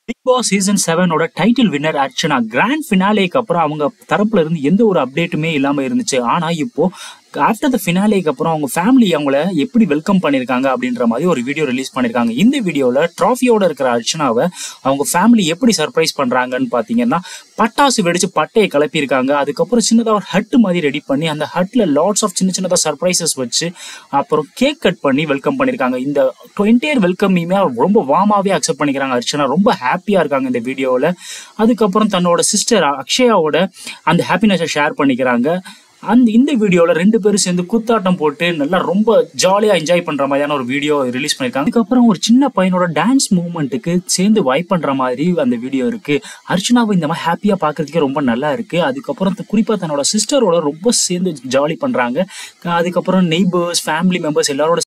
big Boss season செவனோட title winner Archana grand ஃபினாலேக்கு அப்புறம் அவங்க தரப்புல இருந்து எந்த ஒரு அப்டேட்டுமே இல்லாம இருந்துச்சு ஆனா இப்போ ஆஃப்டர் த ஃபினாலேக்கு அப்புறம் அவங்க ஃபேமிலி அவங்கள எப்படி வெல்கம் பண்ணிருக்காங்க அப்படின்ற மாதிரி ஒரு வீடியோ ரிலீஸ் பண்ணிருக்காங்க இந்த வீடியோல ட்ராஃபியோட இருக்கிற அர்ச்சனாவை அவங்க ஃபேமிலி எப்படி சர்ப்ரைஸ் பண்றாங்கன்னு பாத்தீங்கன்னா பட்டாசு வெடிச்சு பட்டையை கிளப்பியிருக்காங்க அதுக்கப்புறம் சின்னதாக ஒரு ஹட் மாதிரி ரெடி பண்ணி அந்த ஹட்ல லாட்ஸ் ஆஃப் சின்ன சின்னதாக சர்ப்ரைசஸ் வச்சு அப்புறம் கேக் கட் பண்ணி வெல்கம் பண்ணியிருக்காங்க இந்த டுவெண்ட்டியர் வெல்கமையுமே ரொம்ப வாமாவே அக்செப்ட் பண்ணிக்கிறாங்க அர்ச்சனா ரொம்ப ஹாப்பியா இருக்காங்க இந்த வீடியோவில் அதுக்கப்புறம் தன்னோட சிஸ்டர் அக்ஷயாவோட அந்த ஹாப்பினஸை ஷேர் பண்ணிக்கிறாங்க அந்த இந்த வீடியோவில் ரெண்டு பேரும் சேர்ந்து குத்தாட்டம் போட்டு நல்லா ரொம்ப ஜாலியாக என்ஜாய் பண்ணுற மாதிரியான ஒரு வீடியோ ரிலீஸ் பண்ணியிருக்காங்க அதுக்கப்புறம் ஒரு சின்ன பையனோட டான்ஸ் மூவ்மெண்ட்டுக்கு சேர்ந்து வைப் பண்ணுற மாதிரி அந்த வீடியோ இருக்கு அர்ச்சனாவை இந்த மாதிரி ஹாப்பியாக பார்க்கறதுக்கே ரொம்ப நல்லா இருக்கு அதுக்கப்புறம் குறிப்பாக தன்னோட சிஸ்டரோட ரொம்ப சேர்ந்து ஜாலி பண்ணுறாங்க அதுக்கப்புறம் நெய்பர்ஸ் ஃபேமிலி மெம்பர்ஸ் எல்லாரோட